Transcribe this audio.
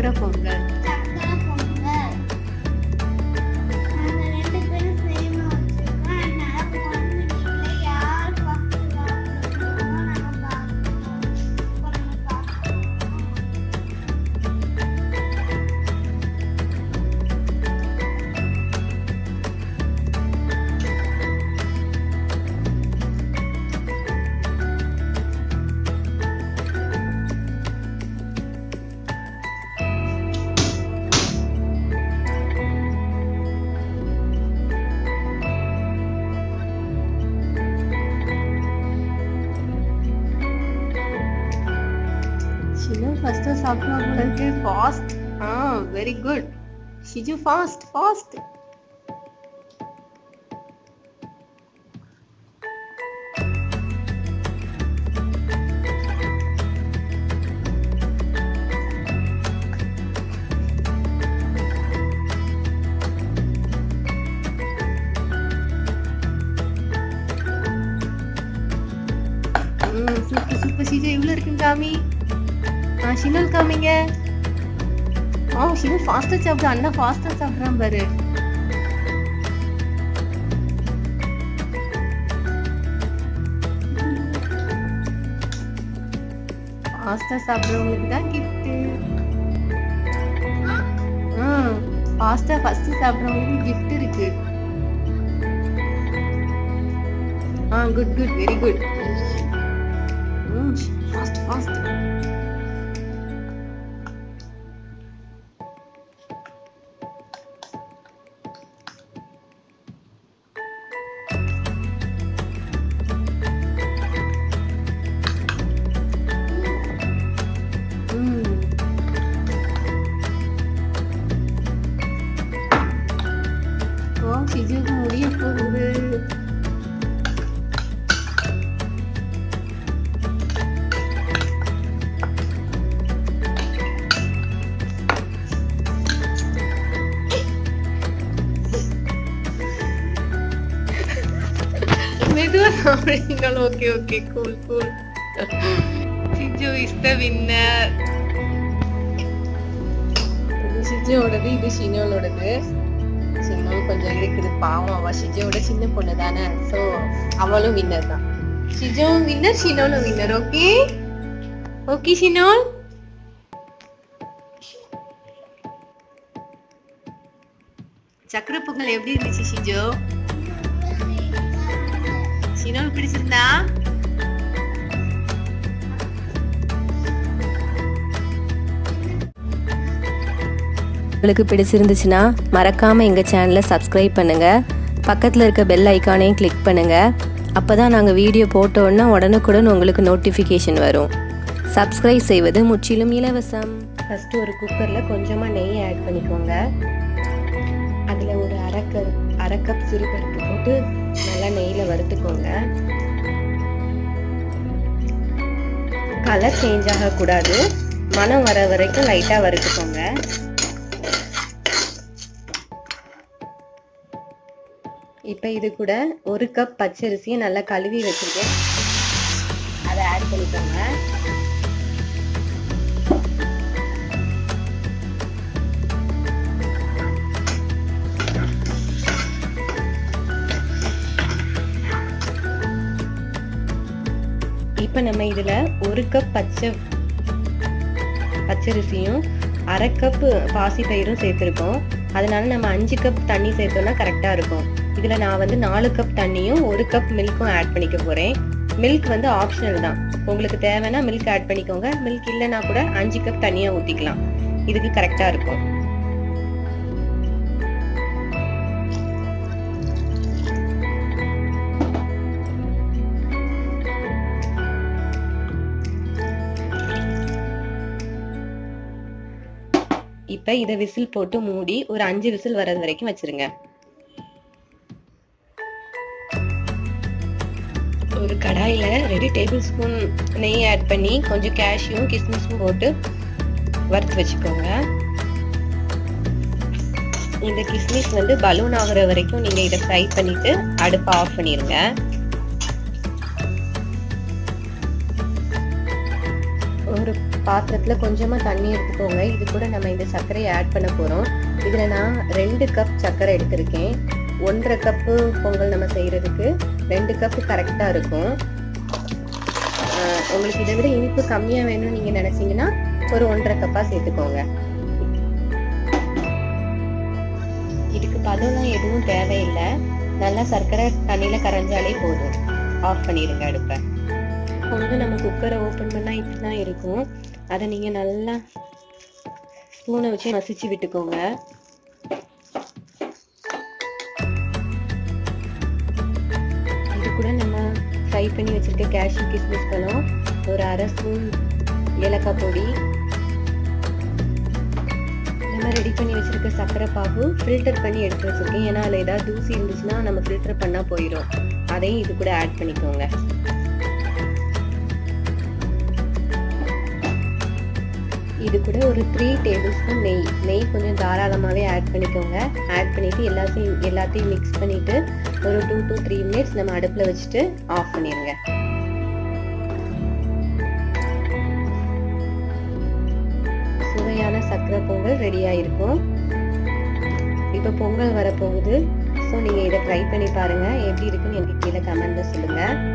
சக்கரை பொங்கல் சக்கரை பொங்கல் நாங்க ரெண்டு பேரும் சேமா வச்சிருக்கோம் அதனால பொண்ணுல யார் ஃபர்ஸ்ட் வாங்குறோமோ நாங்க பார்க்கணும் பொண்ணு பார்க்கணும் ஷினு ஃபர்ஸ்ட் சாப்பிடுவோம் போல இருக்கு ஃபாஸ்ட் ஆ very good Shiju fast fast ம் சூப்பர் சூப்பர் ஷிஜு இவ்வளோ இருக்குன்னு காமி ஆ ஷினல் காமிங்க ஆ ஷினு ஃபாஸ்டா சாப்பிடு அண்ணா ஃபாஸ்டா சாப்பிடுறான் பாரு ஃபாஸ்டா சாப்பிடுறவங்களுக்கு தான் கிஃப்ட் ஆ ஃபாஸ்டா ஃபர்ஸ்ட் சாப்பிடுறவங்களுக்கு கிஃப்ட் இருக்கு ஆ குட் குட் வெரி குட் ம் ஃபாஸ்ட் ஃபாஸ்ட் ம் ஓ சிஜுக்கு முடிய போகுது மெதுவா சாப்பிடுறீங்களா okay okay cool cool Siju is the winner இது சிஜுவோடது இது ஷினோலோடது ஷினோ கொஞ்சம் இருக்குது பாவம் அவ ஷிஜுவோட சின்ன பொண்ணு தானே ஸோ அவளும் வின்னர் தான் ஷிஜுவும் வின்னர் ஷினோலும் வின்னர் ஓகே ஓகே ஷினோல் சக்கரை பொங்கல் எப்படி இருந்துச்சு ஷிஜோ ஷினோல் பிடிச்சிருந்தா உங்களுக்கு பிடிச்சிருந்துச்சுன்னா மறக்காமல் எங்கள் சேனலை சப்ஸ்கிரைப் பண்ணுங்கள் பக்கத்தில் இருக்க பெல் ஐக்கானையும் கிளிக் பண்ணுங்கள் அப்போ தான் நாங்கள் வீடியோ போட்டோன்னா உடனுக்குடன் உங்களுக்கு நோட்டிஃபிகேஷன் வரும் சப்ஸ்கிரைப் செய்வது முற்றிலும் இலவசம் ஃபஸ்ட்டு ஒரு குக்கரில் கொஞ்சமாக நெய் ஆட் பண்ணிக்கோங்க அதில் ஒரு அரை கப் அரை கப் சிறுபருப்பு போட்டு நல்லா நெய்யில் வறுத்துக்கோங்க கலர் சேஞ்ச் ஆகக்கூடாது மனம் வர வரைக்கும் லைட்டாக வறுத்துக்கோங்க இப்போ இது கூட ஒரு கப் பச்சரிசியை நல்லா கழுவி வச்சிருக்கேன் அதை ஆட் பண்ணிக்கோங்க இப்போ நம்ம இதில் ஒரு கப் பச்சை பச்சரிசியும் அரை கப் பாசிப்பயிரும் சேர்த்துருக்கோம் அதனால நம்ம அஞ்சு கப் தண்ணி சேர்த்தோம்னா கரெக்டாக இருக்கும் இதில் நான் வந்து நாலு கப் தண்ணியும் ஒரு கப் மில்க்கும் ஆட் பண்ணிக்க போகிறேன் மில்க் வந்து ஆப்ஷனல் தான் உங்களுக்கு தேவைன்னா மில்க் ஆட் பண்ணிக்கோங்க மில்க் இல்லைன்னா கூட அஞ்சு கப் தண்ணியாக ஊற்றிக்கலாம் இதுக்கு கரெக்டாக இருக்கும் இப்போ இதை விசில் போட்டு மூடி ஒரு அஞ்சு விசில் வர்றது வரைக்கும் வச்சிருங்க ஒரு கடாயில ரெண்டு டேபிள் ஸ்பூன் நெய் ஆட் பண்ணி கொஞ்சம் கேஷ்யூம் கிஸ்மிஸும் போட்டு வறுத்து வச்சுக்கோங்க இந்த கிஸ்மிஸ் வந்து பலூன் ஆகுற வரைக்கும் நீங்க இதை ஃப்ரை பண்ணிட்டு அடுப்பை ஆஃப் பண்ணிருங்க ஒரு பாத்திரத்துல கொஞ்சமா தண்ணி எடுத்துக்கோங்க இது கூட நம்ம இந்த சர்க்கரையை ஆட் பண்ண போறோம் இதுல நான் ரெண்டு கப் சர்க்கரை எடுத்திருக்கேன் ஒன்றரை கப்பு பொங்கல் நம்ம செய்யறதுக்கு ரெண்டு கப்பு கரெக்டா இருக்கும் ஆஹ் உங்களுக்கு இதை விட இனிப்பு கம்மியா வேணும்னு நீங்க நினைச்சீங்கன்னா ஒரு ஒன்றரை கப்பா சேர்த்துக்கோங்க இதுக்கு பதம்லாம் எதுவும் தேவையில்லை நல்லா சர்க்கரை தண்ணியில கரைஞ்சாலே போதும் ஆஃப் பண்ணிடுங்க அடுப்பை பொங்கல் நம்ம குக்கரை ஓப்பன் பண்ணா இப்படிதான் இருக்கும் அதை நீங்க நல்லா ஸ்பூனை வச்சு மசிச்சு விட்டுக்கோங்க இது கூட நம்ம ஃப்ரை பண்ணி வச்சிருக்க கேஷ்யூ கிஸ்மிஸ் பழம் ஒரு அரை ஸ்பூன் ஏலக்காய் பொடி நம்ம ரெடி பண்ணி வச்சிருக்க சர்க்கரை பாகு ஃபில்டர் பண்ணி எடுத்து வச்சிருக்கேன் ஏன்னா அதில் ஏதாவது தூசி இருந்துச்சுன்னா நம்ம ஃபில்டர் பண்ணா போயிடும் அதையும் இது கூட ஆட் பண்ணிக்கோங்க இது கூட ஒரு த்ரீ டேபிள் ஸ்பூன் நெய் நெய் கொஞ்சம் தாராளமாகவே ஆட் பண்ணிக்கோங்க ஆட் பண்ணிட்டு எல்லாத்தையும் எல்லாத்தையும் மிக்ஸ் பண்ணிட்டு ஒரு டூ டு த்ரீ மினிட்ஸ் நம்ம அடுப்பில் வச்சுட்டு ஆஃப் பண்ணிடுங்க சுவையான சக்கரை பொங்கல் ரெடியாக இருக்கும் இப்போ பொங்கல் வரப்போகுது ஸோ நீங்கள் இதை ட்ரை பண்ணி பாருங்கள் எப்படி இருக்குன்னு எனக்கு கீழே கமெண்ட்டில் சொல்லுங்கள்